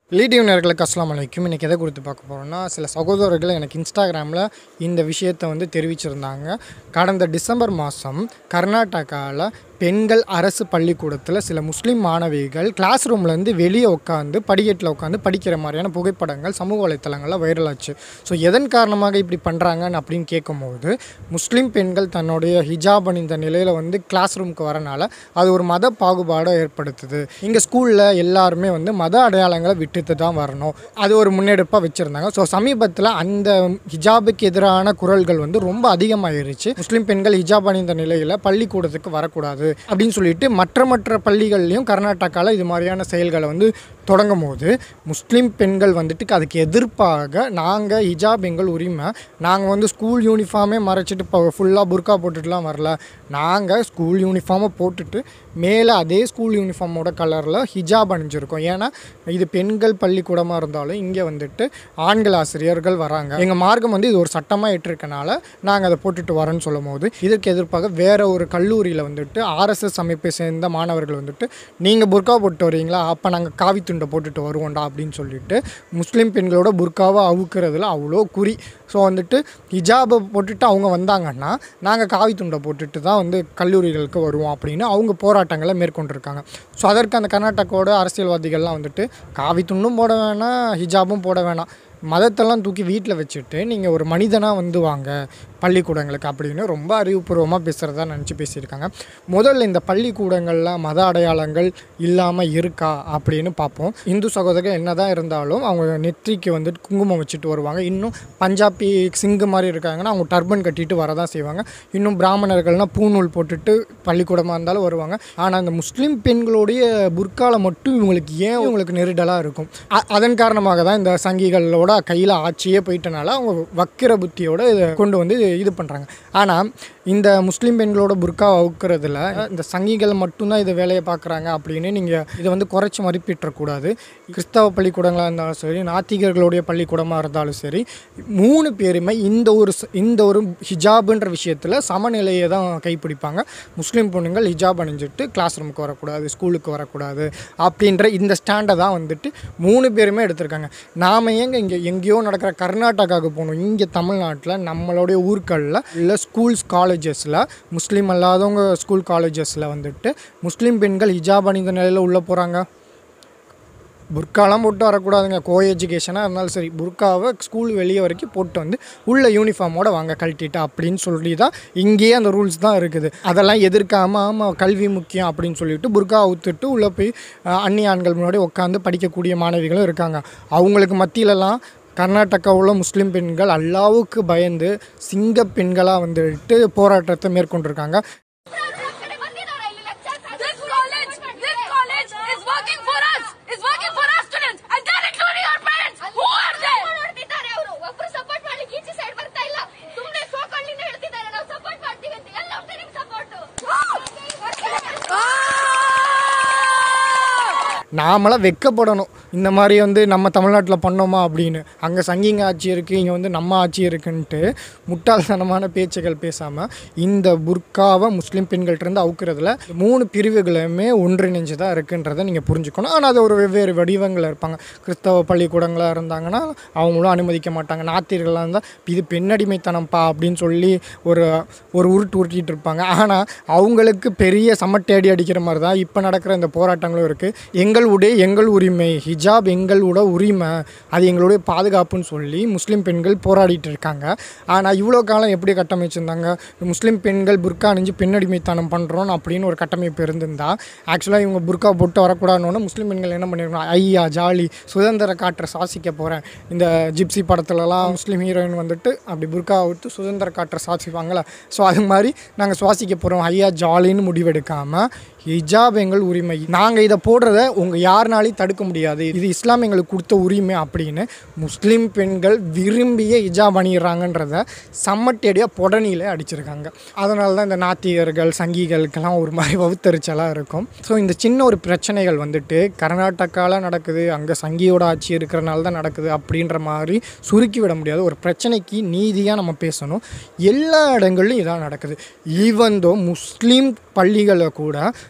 லீடிவ் நேர்களுக்கு அஸ்லாம் வலைக்கும் இன்றைக்கி எதை குறித்து பார்க்க போகிறோம்னா சில சகோதரர்கள் எனக்கு இன்ஸ்டாகிராமில் இந்த விஷயத்தை வந்து தெரிவிச்சிருந்தாங்க கடந்த டிசம்பர் மாதம் கர்நாடகாவில் பெண்கள் அரசு பள்ளிக்கூடத்தில் சில முஸ்லீம் மாணவிகள் கிளாஸ் ரூம்லேருந்து வெளியே உட்காந்து படிக்கட்டில் உட்காந்து படிக்கிற மாதிரியான புகைப்படங்கள் சமூக வலைத்தளங்களில் வைரலாச்சு ஸோ எதன் காரணமாக இப்படி பண்ணுறாங்கன்னு அப்படின்னு கேட்கும்போது முஸ்லீம் பெண்கள் தன்னுடைய ஹிஜாப் அணிந்த நிலையில் வந்து கிளாஸ் ரூமுக்கு வரனால அது ஒரு மத பாகுபாடை ஏற்படுத்துது இங்கே ஸ்கூலில் எல்லாருமே வந்து மத அடையாளங்களை விட்டுட்டு தான் வரணும் அது ஒரு முன்னெடுப்பாக வச்சுருந்தாங்க ஸோ சமீபத்தில் அந்த ஹிஜாபுக்கு எதிரான குரல்கள் வந்து ரொம்ப அதிகமாகிருச்சு முஸ்லீம் பெண்கள் ஹிஜாப் அணிந்த நிலையில் பள்ளிக்கூடத்துக்கு வரக்கூடாது அப்படின்னு சொல்லிட்டு மற்ற மற்ற பள்ளிகள்லையும் கர்நாடகாவில் இது மாதிரியான செயல்களை வந்து தொடங்கும் போது முஸ்லீம் பெண்கள் வந்துட்டு அதுக்கு எதிர்ப்பாக நாங்கள் ஹிஜாப் எங்கள் உரிமை நாங்கள் வந்து ஸ்கூல் யூனிஃபார்மே மறைச்சிட்டு இப்போ ஃபுல்லாக புர்கா போட்டுட்டுலாம் வரல நாங்கள் ஸ்கூல் யூனிஃபார்மை போட்டுட்டு மேலே அதே ஸ்கூல் யூனிஃபார்மோட கலரில் ஹிஜாப் அணிஞ்சிருக்கோம் ஏன்னா இது பெண்கள் பள்ளிக்கூடமாக இருந்தாலும் இங்கே வந்துட்டு ஆண்கள் ஆசிரியர்கள் வராங்க எங்கள் மார்க்கம் வந்து இது ஒரு சட்டமாக ஏற்றிருக்கனால நாங்கள் அதை போட்டுட்டு வரோன்னு சொல்லும் போது இதற்கு எதிர்ப்பாக வேற ஒரு கல்லூரியில் வந்துட்டு ஆர்எஸ்எஸ் அமைப்பை சேர்ந்த மாணவர்கள் வந்துட்டு நீங்கள் புர்கா போட்டு வரீங்களா அப்போ நாங்கள் காவி துண்டை போட்டுட்டு வருவோம்டா அப்படின்னு சொல்லிட்டு முஸ்லீம் பெண்களோட புர்காவை அவுக்கிறதுல அவ்வளோ குறி ஸோ வந்துட்டு ஹிஜாபை போட்டுட்டு அவங்க வந்தாங்கன்னா நாங்கள் காவி துண்டை போட்டுட்டு தான் வந்து கல்லூரிகளுக்கு வருவோம் அப்படின்னு அவங்க போராட்டங்களை மேற்கொண்டிருக்காங்க ஸோ அதற்கு அந்த கர்நாடகாவோட அரசியல்வாதிகள்லாம் வந்துட்டு காவி துண்டும் போட வேணாம் ஹிஜாபும் போட வேணாம் மதத்தெல்லாம் தூக்கி வீட்டில் வச்சுட்டு நீங்கள் ஒரு மனிதனாக வந்து வாங்க பள்ளிக்கூடங்களுக்கு அப்படின்னு ரொம்ப அறிவுபூர்வமாக பேசுகிறதா நினச்சி பேசியிருக்காங்க முதல்ல இந்த பள்ளிக்கூடங்களில் மத அடையாளங்கள் இல்லாமல் இருக்கா அப்படின்னு பார்ப்போம் இந்து சகோதரர்கள் என்ன தான் இருந்தாலும் அவங்க நெற்றிக்கு வந்துட்டு குங்குமம் வச்சுட்டு வருவாங்க இன்னும் பஞ்சாபி சிங்கு மாதிரி இருக்காங்கன்னா அவங்க டர்பன் கட்டிட்டு வரதான் செய்வாங்க இன்னும் பிராமணர்கள்னால் பூநூல் போட்டுட்டு பள்ளிக்கூடமாக இருந்தாலும் வருவாங்க ஆனால் அந்த முஸ்லீம் பெண்களுடைய புர்கால மட்டும் இவங்களுக்கு ஏன் இவங்களுக்கு நெருடலாக இருக்கும் அ- அதன் காரணமாக தான் இந்த சங்கிகளோட கையில் ஆட்சியே போயிட்டனால அவங்க வக்கிர புத்தியோட இதை கொண்டு வந்து இது பண்ணுறாங்க ஆனால் இந்த முஸ்லீம் பெண்களோட புர்கா அவுக்கிறதுல இந்த சங்கிகள் மட்டும்தான் இதை வேலையை பார்க்குறாங்க அப்படின்னு நீங்கள் இதை வந்து குறைச்சி மதிப்பிட்டக்கூடாது கிறிஸ்தவ பள்ளிக்கூடங்களாக இருந்தாலும் சரி நாத்திகர்களுடைய பள்ளிக்கூடமாக இருந்தாலும் சரி மூணு பேருமே இந்த ஒரு ச- இந்த ஒரு ஹிஜாபுன்ற விஷயத்தில் சமநிலையை தான் கைப்பிடிப்பாங்க முஸ்லீம் பொண்ணுங்கள் ஹிஜாப் அணிஞ்சிட்டு கிளாஸ் ரூமுக்கு வரக்கூடாது ஸ்கூலுக்கு வரக்கூடாது அப்படின்ற இந்த ஸ்டாண்டை தான் வந்துட்டு மூணு பேருமே எடுத்திருக்காங்க நாம் ஏங்க இங்கே எங்கேயோ நடக்கிற கர்நாடகாவுக்கு போகணும் இங்கே தமிழ்நாட்டில் நம்மளுடைய ஊர்களில் இல்லை ஸ்கூல்ஸ் காலேஜஸில் முஸ்லீம் அல்லாதவங்க ஸ்கூல் காலேஜஸில் வந்துட்டு முஸ்லீம் பெண்கள் ஹிஜாப் அணிந்த நிலையில் உள்ளே போகிறாங்க புர்காலாம் போட்டு வரக்கூடாதுங்க கோ எஜுகேஷனாக இருந்தாலும் சரி புர்காவை ஸ்கூல் வெளியே வரைக்கும் போட்டு வந்து உள்ள யூனிஃபார்மோட வாங்க கழட்டிட்டு அப்படின்னு சொல்லி தான் இங்கேயே அந்த ரூல்ஸ் தான் இருக்குது அதெல்லாம் எதிர்க்காமல் ஆமாம் கல்வி முக்கியம் அப்படின்னு சொல்லிட்டு புர்கா அவுத்துட்டு உள்ளே போய் அஹ், அந்நிய ஆண்கள் முன்னாடி உட்காந்து படிக்கக்கூடிய மாணவிகளும் இருக்காங்க அவங்களுக்கு மத்தியிலலாம் கர்நாடகாவில் முஸ்லீம் பெண்கள் அல்லாவுக்கு பயந்து சிங்க பெண்களாக வந்துட்டு போராட்டத்தை மேற்கொண்டிருக்காங்க This college, this college is working for us, is working for our students, and they're including our parents. Who are they? ನೋಡ್ತಿದ್ದಾರೆ ಅವರು ಒಬ್ರು ಸಪೋರ್ಟ್ ಮಾಡ್ಲಿಕ್ಕೆ ಈಚೆ ಸೈಡ್ ಬರ್ತಾ ಇಲ್ಲ ಸುಮ್ನೆ ಸೋಕಳ್ಳಿಂದ ಹೇಳ್ತಿದ್ದಾರೆ ನಾವು ಸಪೋರ್ಟ್ ಮಾಡ್ತೀವಿ ಅಂತ ಎಲ್ಲ ಹೋಗ್ತಾರೆ ನಿಮ್ ಸಪೋರ್ಟ್ நாமளாம் வெக்கப்படணும் இந்த மாதிரி வந்து நம்ம தமிழ்நாட்டில் பண்ணோமா அப்படின்னு அங்கே சங்கிங்க ஆட்சி இருக்குது இங்கே வந்து நம்ம ஆட்சி இருக்குன்ட்டு முட்டாள்தனமான பேச்சுகள் பேசாமல் இந்த புர்காவை முஸ்லீம் பெண்கள்கிட்டருந்து அவுக்கிறதுல மூணு பிரிவுகளுமே ஒன்றிணைஞ்சு தான் இருக்குன்றதை நீங்கள் புரிஞ்சுக்கணும் ஆனால் அது ஒரு வெவ்வேறு வடிவங்களில் இருப்பாங்க கிறிஸ்தவ பள்ளிக்கூடங்களாக இருந்தாங்கன்னா அவங்களும் அனுமதிக்க மாட்டாங்க நாத்தியர்களாக இருந்தால் இது பெண்ணடிமைத்தனம்ப்பா அப்படின்னு சொல்லி ஒரு ஒரு உருட்டு உருட்டிட்டு இருப்பாங்க ஆனால் அவங்களுக்கு பெரிய சமட்டேடி அடிக்கிற மாதிரி தான் இப்போ நடக்கிற இந்த போராட்டங்களும் இருக்குது எங்களுடைய எங்கள் உரிமை ஹிஜாப் எங்களோட உரிமை அது எங்களுடைய பாதுகாப்புன்னு சொல்லி முஸ்லீம் பெண்கள் போராடிட்டு இருக்காங்க ஆனால் இவ்வளோ காலம் எப்படி கட்டமைச்சிருந்தாங்க முஸ்லீம் பெண்கள் புர்கா அணிஞ்சு பெண்ணடிமைத்தனம் பண்ணுறோம் அப்படின்னு ஒரு கட்டமைப்பு இருந்திருந்தா ஆக்சுவலாக இவங்க புர்கா போட்டு வரக்கூடாதுன்னு முஸ்லீம் பெண்கள் என்ன பண்ணிருக்கணும் ஐயா ஜாலி சுதந்திர காற்றை சுவாசிக்க போகிறேன் இந்த ஜிப்சி படத்துலலாம் முஸ்லீம் ஹீரோயின் வந்துட்டு அப்படி புர்கா விட்டு சுதந்திர காற்றை சுவாசிப்பாங்களே ஸோ அது மாதிரி நாங்கள் சுவாசிக்க போகிறோம் ஐயா ஜாலின்னு முடிவெடுக்காமல் ஹிஜாப் எங்கள் உரிமை நாங்கள் இதை போடுறத உங்கள் யாருனாலையும் தடுக்க முடியாது இது இஸ்லாம் எங்களுக்கு கொடுத்த உரிமை அப்படின்னு முஸ்லீம் பெண்கள் விரும்பிய ஹிஜாப் அணியிறாங்கன்றத செம்மட்டேடியாக புடனியில் அடிச்சிருக்காங்க அதனால தான் இந்த நாத்திகர்கள் சங்கிகளுக்கெல்லாம் ஒரு மாதிரி வவுத்தறிச்சலாக இருக்கும் ஸோ இந்த சின்ன ஒரு பிரச்சனைகள் வந்துட்டு கர்நாடகாவில் நடக்குது அங்கே சங்கியோட ஆட்சி இருக்கிறனால தான் நடக்குது அப்படின்ற மாதிரி சுருக்கி விட முடியாது ஒரு பிரச்சனைக்கு நீதியாக நம்ம பேசணும் எல்லா இடங்கள்லையும் இதான் நடக்குது ஈவன் தோ முஸ்லீம் பள்ளிகளை கூட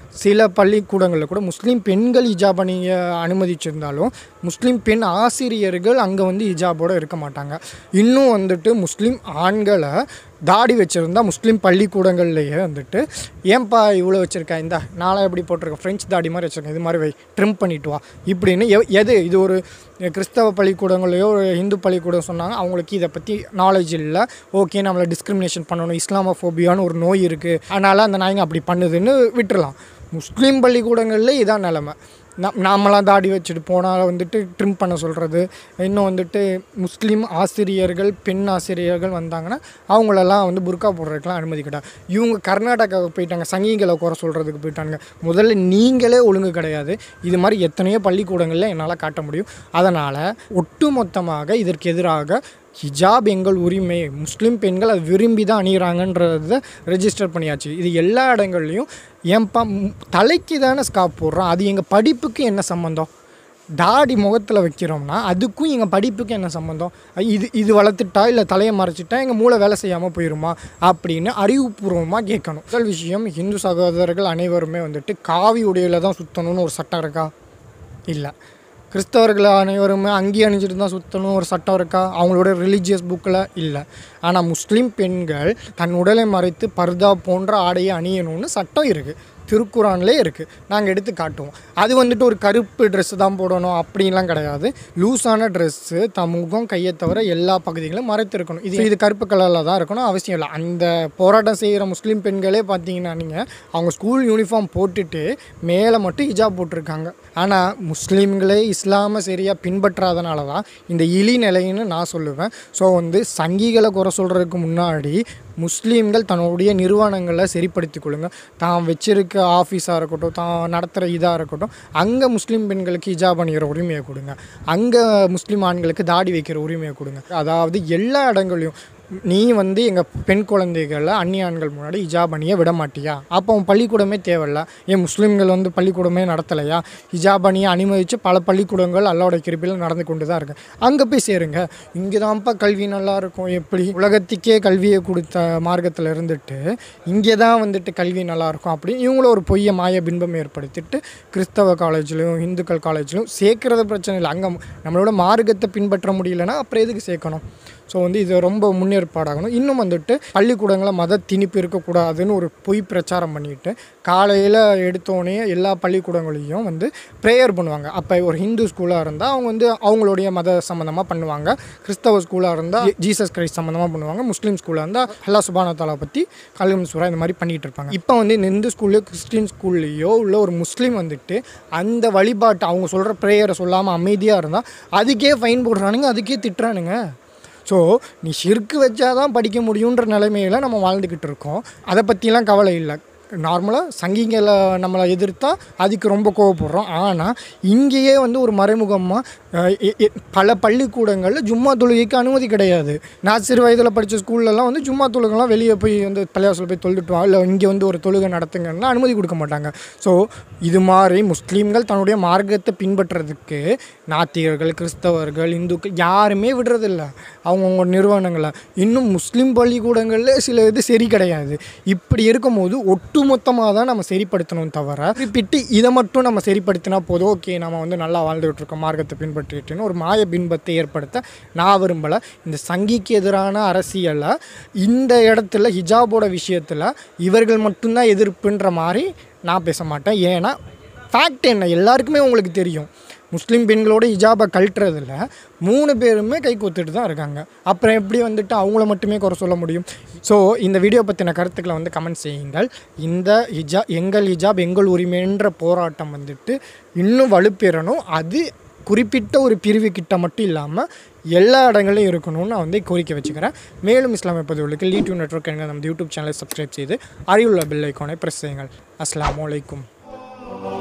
சில பள்ளிக்கூடங்களில் கூட முஸ்லீம் பெண்கள் ஹிஜாப் அணிய அனுமதிச்சிருந்தாலும் முஸ்லீம் பெண் ஆசிரியர்கள் அங்கே வந்து ஹிஜாபோட இருக்க மாட்டாங்க இன்னும் வந்துட்டு முஸ்லீம் ஆண்களை தாடி வச்சுருந்தா முஸ்லீம் பள்ளிக்கூடங்கள்லேயே வந்துட்டு ஏன்பா இவ்வளோ வச்சுருக்கேன் இந்த நாளாக எப்படி போட்டிருக்கேன் ஃப்ரெஞ்ச் தாடி மாதிரி வச்சுருக்கேன் இது மாதிரி வை ட்ரிம் பண்ணிட்டு வா இப்படின்னு எ- எது இது ஒரு கிறிஸ்தவ பள்ளிக்கூடங்களையோ ஒரு இந்து பள்ளிக்கூடம் சொன்னாங்க அவங்களுக்கு இதை பற்றி நாலேஜ் இல்லை ஓகே நம்மளை டிஸ்கிரிமினேஷன் பண்ணணும் இஸ்லாமோஃபோபியான்னு ஒரு நோய் இருக்குது அதனால் அந்த நாய்ங்க அப்படி பண்ணுதுன்னு விட்டுறலாம் முஸ்லீம் பள்ளிக்கூடங்களில் இதான் நிலமை நம் நாமெல்லாம் தாடி வச்சுட்டு போனால் வந்துட்டு ட்ரிம் பண்ண சொல்கிறது இன்னும் வந்துட்டு முஸ்லீம் ஆசிரியர்கள் பெண் ஆசிரியர்கள் வந்தாங்கன்னா அவங்களெல்லாம் வந்து புர்கா போடுறதுக்கெலாம் அனுமதி கிடையாது இவங்க கர்நாடகாவுக்கு போயிட்டாங்க சங்கிகளை குறை சொல்கிறதுக்கு போயிட்டாங்க முதல்ல நீங்களே ஒழுங்கு கிடையாது இது மாதிரி எத்தனையோ பள்ளிக்கூடங்களில் என்னால் காட்ட முடியும் அதனால் ஒட்டுமொத்தமாக இதற்கு எதிராக ஹிஜாப் எங்கள் உரிமை முஸ்லீம் பெண்கள் அதை விரும்பி தான் அணிகிறாங்கன்றத ரெஜிஸ்டர் பண்ணியாச்சு இது எல்லா இடங்கள்லையும் ஏன்பா ம், தலைக்கு தானே ஸ்காப் போடுறோம் அது எங்கள் படிப்புக்கு என்ன சம்மந்தம் தாடி முகத்தில் வைக்கிறோம்னா அதுக்கும் எங்கள் படிப்புக்கு என்ன சம்மந்தம் இது இது வளர்த்துட்டா இல்லை தலையை மறைச்சிட்டா எங்கள் மூளை வேலை செய்யாமல் போயிடுமா அப்படின்னு அறிவுபூர்வமாக கேட்கணும் முதல் விஷயம் இந்து சகோதரர்கள் அனைவருமே வந்துட்டு காவி உடையில தான் சுற்றணும்னு ஒரு சட்டம் இருக்கா இல்லை கிறிஸ்தவர்கள் அனைவருமே அங்கி அணிஞ்சிட்டு தான் சுற்றணும் ஒரு சட்டம் இருக்கா அவங்களோட ரிலீஜியஸ் புக்கில் இல்லை ஆனால் முஸ்லீம் பெண்கள் தன் உடலை மறைத்து பர்தா போன்ற ஆடையை அணியணும்னு சட்டம் இருக்குது திருக்குறான்லே இருக்குது நாங்கள் எடுத்து காட்டுவோம் அது வந்துட்டு ஒரு கருப்பு ட்ரெஸ்ஸு தான் போடணும் அப்படின்லாம் கிடையாது லூஸான ட்ரெஸ்ஸு தம் முகம் கையை தவிர எல்லா பகுதிகளும் மறைத்திருக்கணும் இது இது கருப்பு கலரில் தான் இருக்கணும் அவசியம் இல்லை அந்த போராட்டம் செய்கிற முஸ்லீம் பெண்களே பார்த்தீங்கன்னா நீங்கள் அவங்க ஸ்கூல் யூனிஃபார்ம் போட்டுட்டு மேலே மட்டும் ஹிஜாப் போட்டிருக்காங்க ஆனால் முஸ்லீம்களே இஸ்லாமை சரியாக பின்பற்றாதனால தான் இந்த இழி நிலைன்னு நான் சொல்லுவேன் ஸோ வந்து சங்கிகளை குறை சொல்கிறதுக்கு முன்னாடி முஸ்லீம்கள் தன்னுடைய நிறுவனங்களை சரிப்படுத்திக் கொள்ளுங்க தான் வச்சிருக்க ஆஃபீஸாக இருக்கட்டும் தான் நடத்துகிற இதாக இருக்கட்டும் அங்கே முஸ்லீம் பெண்களுக்கு ஹிஜாப் அணிகிற உரிமையை கொடுங்க அங்கே முஸ்லீம் ஆண்களுக்கு தாடி வைக்கிற உரிமையை கொடுங்க அதாவது எல்லா இடங்களையும் நீ வந்து எங்கள் பெண் குழந்தைகளை அந்நிய ஆண்கள் முன்னாடி ஹிஜாப் அணிய விட மாட்டியா அப்போ உன் பள்ளிக்கூடமே தேவையில்ல ஏன் முஸ்லீம்கள் வந்து பள்ளிக்கூடமே நடத்தலையா ஹிஜாப் அணியை அனுமதித்து பல பள்ளிக்கூடங்கள் அல்லாவோட கிருப்பில் நடந்து கொண்டு தான் இருக்கு அங்கே போய் சேருங்க இங்கே தான்ப்பா கல்வி நல்லா இருக்கும் எப்படி உலகத்துக்கே கல்வியை கொடுத்த மார்க்கத்தில் இருந்துட்டு இங்கே தான் வந்துட்டு கல்வி நல்லா இருக்கும் அப்படின்னு இவங்களும் ஒரு பொய்ய மாய பின்பம் ஏற்படுத்திட்டு கிறிஸ்தவ காலேஜ்லையும் இந்துக்கள் காலேஜ்லையும் சேர்க்கறது பிரச்சனை இல்லை அங்கே நம்மளோட மார்க்கத்தை பின்பற்ற முடியலன்னா அப்புறம் எதுக்கு சேர்க்கணும் ஸோ வந்து இது ரொம்ப முன்னேற்பாடாகணும் இன்னும் வந்துட்டு பள்ளிக்கூடங்களில் மத திணிப்பு இருக்கக்கூடாதுன்னு ஒரு பொய் பிரச்சாரம் பண்ணிட்டு காலையில் எடுத்தோடனே எல்லா பள்ளிக்கூடங்களையும் வந்து ப்ரேயர் பண்ணுவாங்க அப்போ ஒரு ஹிந்து ஸ்கூலாக இருந்தால் அவங்க வந்து அவங்களுடைய மத சம்மந்தமாக பண்ணுவாங்க கிறிஸ்தவ ஸ்கூலாக இருந்தால் ஜீசஸ் கிரைஸ்ட் சம்மந்தமாக பண்ணுவாங்க முஸ்லீம் ஸ்கூலாக இருந்தால் அல்லா சுபான தாலா பற்றி கல்கம் சுரா இந்த மாதிரி பண்ணிகிட்டு இருப்பாங்க இப்போ வந்து இந்த இந்து ஸ்கூல்லையோ கிறிஸ்டின் ஸ்கூல்லையோ உள்ள ஒரு முஸ்லீம் வந்துட்டு அந்த வழிபாட்டை அவங்க சொல்கிற ப்ரேயரை சொல்லாமல் அமைதியாக இருந்தால் அதுக்கே ஃபைன் போடுறானுங்க அதுக்கே திட்டுறானுங்க ஸோ நீ ஷிர்க்கு வச்சா தான் படிக்க முடியுன்ற நிலைமையில் நம்ம வாழ்ந்துக்கிட்டு இருக்கோம் அதை பற்றிலாம் கவலை இல்லை நார்மலாக சங்கிங்களை நம்மளை எதிர்த்தா அதுக்கு ரொம்ப கோவப்படுறோம் ஆனால் இங்கேயே வந்து ஒரு மறைமுகமாக பல பள்ளிக்கூடங்களில் ஜும்மா தொழுகைக்கு அனுமதி கிடையாது நான் சிறு வயதில் படித்த ஸ்கூல்லலாம் வந்து ஜும்மா தொழுகைலாம் வெளியே போய் வந்து பள்ளியாசல் போய் தொழுதுட்டு வா இல்லை இங்கே வந்து ஒரு தொழுகை நடத்துங்கன்னா அனுமதி கொடுக்க மாட்டாங்க ஸோ இது மாதிரி முஸ்லீம்கள் தன்னுடைய மார்க்கத்தை பின்பற்றுறதுக்கு நாத்திகர்கள் கிறிஸ்தவர்கள் இந்துக்கள் யாருமே விடுறதில்ல அவங்கவுங்க நிறுவனங்களை இன்னும் முஸ்லீம் பள்ளிக்கூடங்களில் சில இது சரி கிடையாது இப்படி இருக்கும்போது ஒட்டுமொத்தமாக தான் நம்ம சரிப்படுத்தணும் தவிர குறிப்பிட்டு இதை மட்டும் நம்ம சரிப்படுத்தினா போதும் ஓகே நம்ம வந்து நல்லா வாழ்ந்துகிட்டு இருக்கோம் மார்க்கத்தை பின்பற்றிட்டுன்னு ஒரு மாய பின்பத்தை ஏற்படுத்த நான் விரும்பலை இந்த சங்கிக்கு எதிரான அரசியலை இந்த இடத்துல ஹிஜாபோட விஷயத்தில் இவர்கள் மட்டும்தான் எதிர்ப்புன்ற மாதிரி நான் பேச மாட்டேன் ஏன்னா ஃபேக்ட் என்ன எல்லாருக்குமே உங்களுக்கு தெரியும் முஸ்லீம் பெண்களோட ஹிஜாபை கழட்டுறதுல மூணு பேருமே கை கோத்துட்டு தான் இருக்காங்க அப்புறம் எப்படி வந்துட்டு அவங்கள மட்டுமே குறை சொல்ல முடியும் ஸோ இந்த வீடியோ பற்றின கருத்துக்களை வந்து கமெண்ட் செய்யுங்கள் இந்த ஹிஜா எங்கள் ஹிஜாப் எங்கள் உரிமைன்ற போராட்டம் வந்துட்டு இன்னும் வலுப்பெறணும் அது குறிப்பிட்ட ஒரு பிரிவு கிட்ட மட்டும் இல்லாமல் எல்லா இடங்களையும் இருக்கணும்னு நான் வந்து கோரிக்கை வச்சுக்கிறேன் மேலும் இஸ்லாமிய பதிவுகளுக்கு லீடியூ நெட்ஒர்க் என்கிற நம்ம யூடியூப் சேனலை சப்ஸ்கிரைப் செய்து அருகிலுள்ள பெல் ஐக்கானை ப்ரெஸ் செய்யுங்கள் அஸ்ஸலாமு அலைக்கும்